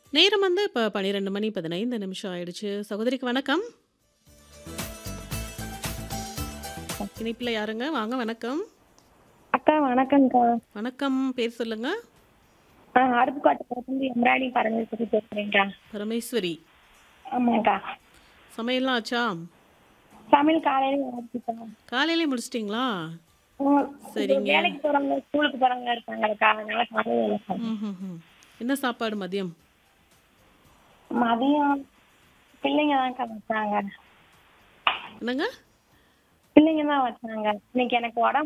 நேரம் வந்து இப்ப 12 மணி 15 நிமிஷம் ஆயிடுச்சு. சகோதரிக்கு வணக்கம். இணைப்பில யாருங்க? வாங்க வணக்கம். அக்கா வணக்கம்க்கா. வணக்கம். பேர் சொல்லுங்க. ஆ அருப்புக்கோட்டையிலிருந்து எம்ராய்டிங் பரமேஸ்வரி பேசுறேன்க்கா. பரமேஸ்வரி. ஆமாக்கா. சமையல்லாம் ஆச்சா? சமையல் காலையில ஆச்சுக்கா. காலையிலே முடிச்சிட்டீங்களா? ம். சரிங்க. வேலைக்கு போறவங்க, ஸ்கூலுக்கு போறவங்க இருக்காங்கல்லக்கா. அதனால காலையில வேலை செய்யணும். ம்ஹ்ஹ்ம். என்ன சாப்பாடு மதியம்? மதியம் பிள்ளைங்க தான்க்கா வச்சாங்க. என்னங்க? பிள்ளைங்க தான் வச்சாங்க. இன்னைக்கு எனக்கு உடம்பு